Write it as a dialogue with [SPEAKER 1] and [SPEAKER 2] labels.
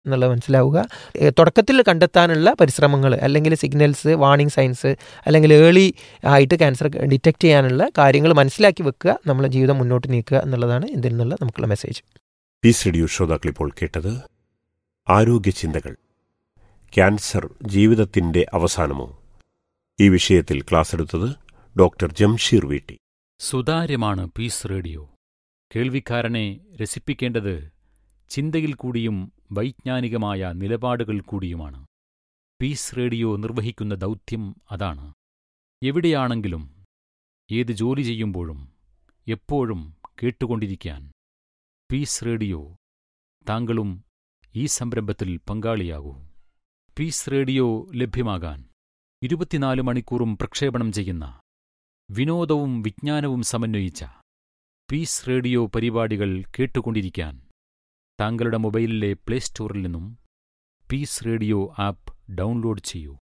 [SPEAKER 1] എന്നുള്ളത് മനസ്സിലാവുക ഏ, തുടക്കത്തിൽ കണ്ടെത്താനുള്ള പരിശ്രമങ്ങൾ അല്ലെങ്കിൽ സിഗ്നൽസ് വാർണിംഗ് സൈൻസ് അല്ലെങ്കിൽ ഏർലി ആയിട്ട് ക്യാൻസർ ഡിറ്റക്ട് ചെയ്യാനുള്ള കാര്യങ്ങൾ മനസ്സിലാക്കി വെക്കുക നമ്മളെ ജീവിതം മുന്നോട്ട് നീക്കുക എന്നുള്ളതാണ് ഇതിൽ നിന്നുള്ള നമുക്കുള്ള മെസ്സേജ്
[SPEAKER 2] പീസ് റേഡിയോ ശ്രോതാക്കൾ ഇപ്പോൾ കേട്ടത് ആരോഗ്യ ചിന്തകൾ ക്യാൻസർ ജീവിതത്തിന്റെ അവസാനമോ ഈ വിഷയത്തിൽ ക്ലാസ് എടുത്തത് ഡോക്ടർ ജംഷീർ വീട്ടി
[SPEAKER 3] സുതാര്യമാണ് പീസ് റേഡിയോ കേൾവിക്കാരനെ രസിപ്പിക്കേണ്ടത് ചിന്തയിൽ കൂടിയും വൈജ്ഞാനികമായ നിലപാടുകൾ കൂടിയുമാണ് പീസ് റേഡിയോ നിർവഹിക്കുന്ന ദൗത്യം അതാണ് എവിടെയാണെങ്കിലും ഏത് ജോലി ചെയ്യുമ്പോഴും എപ്പോഴും കേട്ടുകൊണ്ടിരിക്കാൻ പീസ് റേഡിയോ താങ്കളും ഈ സംരംഭത്തിൽ പങ്കാളിയാകൂ പീസ് റേഡിയോ ലഭ്യമാകാൻ ഇരുപത്തിനാല് മണിക്കൂറും പ്രക്ഷേപണം ചെയ്യുന്ന വിനോദവും വിജ്ഞാനവും സമന്വയിച്ച പീസ് റേഡിയോ പരിപാടികൾ കേട്ടുകൊണ്ടിരിക്കാൻ താങ്കളുടെ മൊബൈലിലെ പ്ലേ സ്റ്റോറിൽ നിന്നും പീസ് റേഡിയോ ആപ്പ് ഡൗൺലോഡ് ചെയ്യൂ